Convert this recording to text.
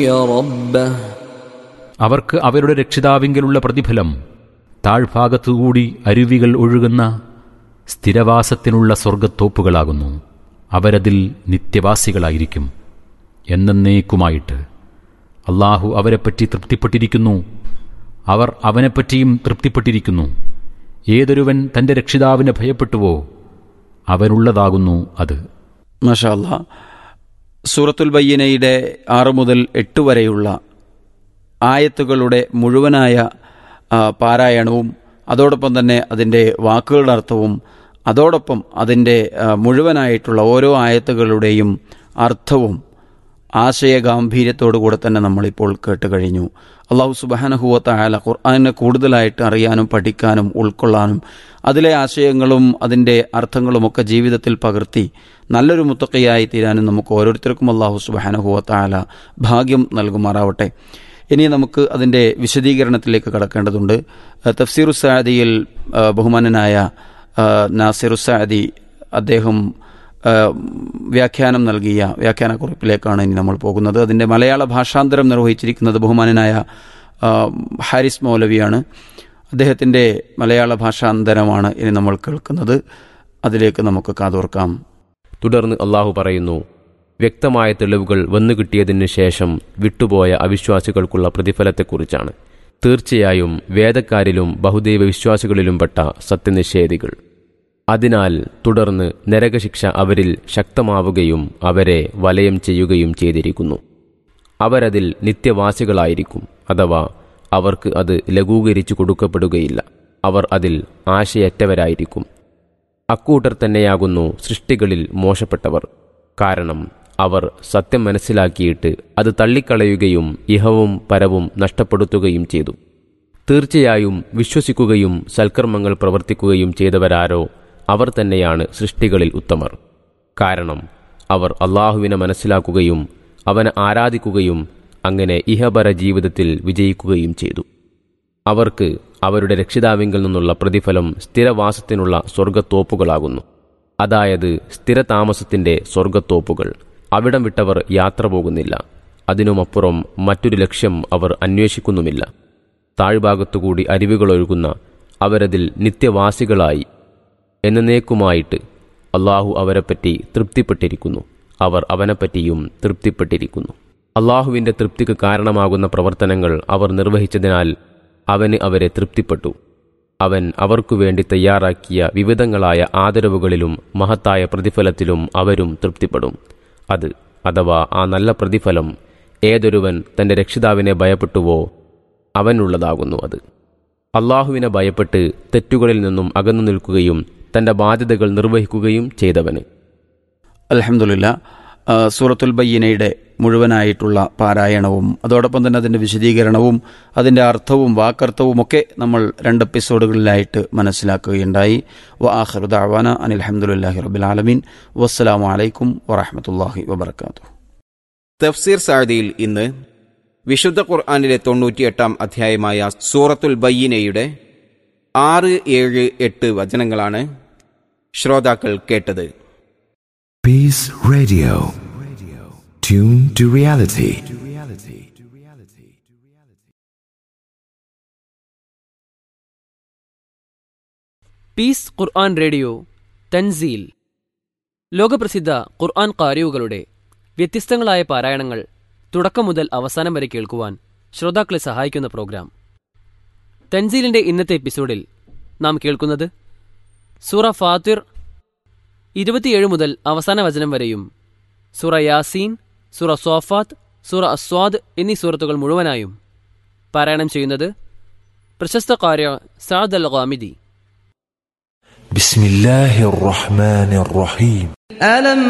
ربه അവർക്ക് അവരുടെ രക്ഷിതാവിങ്കലുള്ള പ്രതിഫലം താഴ്ഭാഗത്തുകൂടി അരുവികൾ ഒഴുകുന്ന സ്ഥിരവാസത്തിനുള്ള സ്വർഗത്തോപ്പുകളാകുന്നു അവരതിൽ നിത്യവാസികളായിരിക്കും എന്നേക്കുമായിട്ട് അള്ളാഹു അവരെപ്പറ്റി തൃപ്തിപ്പെട്ടിരിക്കുന്നു അവർ അവനെപ്പറ്റിയും തൃപ്തിപ്പെട്ടിരിക്കുന്നു ഏതൊരുവൻ തന്റെ രക്ഷിതാവിനെ ഭയപ്പെട്ടുവോ അവനുള്ളതാകുന്നു അത് മഷാല്ല സൂറത്തുൽ ബയ്യനയുടെ ആറ് മുതൽ എട്ട് വരെയുള്ള ആയത്തുകളുടെ മുഴുവനായ ആ, പാരായണവും അതോടൊപ്പം തന്നെ അതിൻ്റെ വാക്കുകളുടെ അർത്ഥവും അതോടൊപ്പം അതിൻ്റെ ആ, മുഴുവനായിട്ടുള്ള ഓരോ ആയത്തുകളുടെയും അർത്ഥവും ആശയഗാംഭീര്യത്തോടു കൂടെ തന്നെ നമ്മളിപ്പോൾ കേട്ട് കഴിഞ്ഞു അള്ളാഹു സുബാനഹുവത്ത ആല ഖുർആാനെ കൂടുതലായിട്ട് അറിയാനും പഠിക്കാനും ഉൾക്കൊള്ളാനും അതിലെ ആശയങ്ങളും അതിൻ്റെ അർത്ഥങ്ങളുമൊക്കെ ജീവിതത്തിൽ പകർത്തി നല്ലൊരു മുത്തക്കയായി തീരാനും നമുക്ക് ഓരോരുത്തർക്കും അള്ളാഹു സുബാനഹുവത്ത ആല ഭാഗ്യം നൽകുമാറാവട്ടെ ഇനി നമുക്ക് അതിൻ്റെ വിശദീകരണത്തിലേക്ക് കടക്കേണ്ടതുണ്ട് അഹ് തഫ്സീറു സാദിയിൽ അഹ് ബഹുമാനനായ അഹ് നാസിറു സാദി അദ്ദേഹം അഹ് വ്യാഖ്യാനം നൽകിയ വ്യാഖ്യാനക്കുറിപ്പിലേക്കാണ് ഇനി നമ്മൾ പോകുന്നത് അതിൻ്റെ മലയാള ഭാഷാന്തരം നിർവഹിച്ചിരിക്കുന്നത് ബഹുമാനനായ അഹ് ഹാരിസ് മൗലവിയാണ് അദ്ദേഹത്തിൻ്റെ മലയാള ഭാഷാന്തരമാണ് ഇനി നമ്മൾ കേൾക്കുന്നത് അതിലേക്ക് നമുക്ക് കാതോർക്കാം തുടർന്ന് അള്ളാഹു പറയുന്നു വ്യക്തമായ തെളിവുകൾ വന്നു കിട്ടിയതിനു ശേഷം വിട്ടുപോയ അവിശ്വാസികൾക്കുള്ള പ്രതിഫലത്തെക്കുറിച്ചാണ് തീർച്ചയായും വേദക്കാരിലും ബഹുദൈവ വിശ്വാസികളിലും പെട്ട സത്യനിഷേധികൾ അതിനാൽ തുടർന്ന് നരകശിക്ഷ അവരിൽ ശക്തമാവുകയും അവരെ വലയം ചെയ്യുകയും ചെയ്തിരിക്കുന്നു അവരതിൽ നിത്യവാസികളായിരിക്കും അഥവാ അവർക്ക് അത് ലഘൂകരിച്ചു കൊടുക്കപ്പെടുകയില്ല അവർ അതിൽ ആശയറ്റവരായിരിക്കും അക്കൂട്ടർ തന്നെയാകുന്നു സൃഷ്ടികളിൽ മോശപ്പെട്ടവർ കാരണം അവർ സത്യം മനസ്സിലാക്കിയിട്ട് അത് തള്ളിക്കളയുകയും ഇഹവും പരവും നഷ്ടപ്പെടുത്തുകയും ചെയ്തു തീർച്ചയായും വിശ്വസിക്കുകയും സൽക്കർമ്മങ്ങൾ പ്രവർത്തിക്കുകയും ചെയ്തവരാരോ അവർ തന്നെയാണ് സൃഷ്ടികളിൽ ഉത്തമർ കാരണം അവർ അള്ളാഹുവിനെ മനസ്സിലാക്കുകയും അവനെ ആരാധിക്കുകയും അങ്ങനെ ഇഹപര ജീവിതത്തിൽ വിജയിക്കുകയും ചെയ്തു അവർക്ക് അവരുടെ രക്ഷിതാവിങ്കിൽ നിന്നുള്ള പ്രതിഫലം സ്ഥിരവാസത്തിനുള്ള സ്വർഗത്തോപ്പുകളാകുന്നു അതായത് സ്ഥിരതാമസത്തിന്റെ സ്വർഗത്തോപ്പുകൾ അവിടം വിട്ടവർ യാത്ര പോകുന്നില്ല അതിനുമപ്പുറം മറ്റൊരു ലക്ഷ്യം അവർ അന്വേഷിക്കുന്നുമില്ല താഴ്ഭാഗത്തുകൂടി അരുവികളൊഴുകുന്ന അവരതിൽ നിത്യവാസികളായി എന്നേക്കുമായിട്ട് അള്ളാഹു അവരെപ്പറ്റി തൃപ്തിപ്പെട്ടിരിക്കുന്നു അവർ അവനെപ്പറ്റിയും തൃപ്തിപ്പെട്ടിരിക്കുന്നു അള്ളാഹുവിന്റെ തൃപ്തിക്ക് കാരണമാകുന്ന പ്രവർത്തനങ്ങൾ അവർ നിർവഹിച്ചതിനാൽ അവന് അവരെ തൃപ്തിപ്പെട്ടു അവൻ അവർക്കു വേണ്ടി തയ്യാറാക്കിയ വിവിധങ്ങളായ ആദരവുകളിലും മഹത്തായ പ്രതിഫലത്തിലും അവരും തൃപ്തിപ്പെടും അത് അഥവാ ആ നല്ല പ്രതിഫലം ഏതൊരുവൻ തന്റെ രക്ഷിതാവിനെ ഭയപ്പെട്ടുവോ അവനുള്ളതാകുന്നു അത് അള്ളാഹുവിനെ ഭയപ്പെട്ട് തെറ്റുകളിൽ നിന്നും അകന്നു നിൽക്കുകയും തന്റെ ബാധ്യതകൾ നിർവഹിക്കുകയും ചെയ്തവന് അലഹമുല്ല സൂറത്തുൽ ബയ്യനയുടെ മുഴുവനായിട്ടുള്ള പാരായണവും അതോടൊപ്പം തന്നെ അതിൻ്റെ വിശദീകരണവും അതിൻ്റെ അർത്ഥവും വാക്കർത്ഥവും ഒക്കെ നമ്മൾ രണ്ട് എപ്പിസോഡുകളിലായിട്ട് മനസ്സിലാക്കുകയുണ്ടായി വ ആഹറുദാവാന അനിൽഹമുല്ലാഹി റബിൽ ആലമീൻ വസ്സലാമു അലൈക്കും വറഹമത്തല്ലാഹി വബർക്കാത്തു തഫ്സീർ സാദിയിൽ ഇന്ന് വിശുദ്ധ ഖുർആാനിലെ തൊണ്ണൂറ്റിയെട്ടാം അധ്യായമായ സൂറത്തുൽ ബയ്യനയുടെ ആറ് ഏഴ് എട്ട് വചനങ്ങളാണ് ശ്രോതാക്കൾ കേട്ടത് Peace Radio. Tune to reality. Peace ഖുർആൻ റേഡിയോ തൻസീൽ ലോകപ്രസിദ്ധ ഖുർആൻ കാരിയുകളുടെ വ്യത്യസ്തങ്ങളായ പാരായണങ്ങൾ തുടക്കം മുതൽ അവസാനം വരെ കേൾക്കുവാൻ ശ്രോതാക്കളെ സഹായിക്കുന്ന പ്രോഗ്രാം തൻസീലിന്റെ ഇന്നത്തെ എപ്പിസോഡിൽ നാം കേൾക്കുന്നത് സൂറ ഫാത്തിർ ഇരുപത്തിയേഴ് മുതൽ അവസാന വചനം വരെയും സൂറ യാസീൻ സൂറ സോഫാത്ത് സൂറ അസ്വാദ് എന്നീ സൂറത്തുകൾ മുഴുവനായും പാരായണം ചെയ്യുന്നത് പ്രശസ്ത കാര്യ സാദ് അൽ ഗാമിദി بسم الله الرحمن الرحيم ألم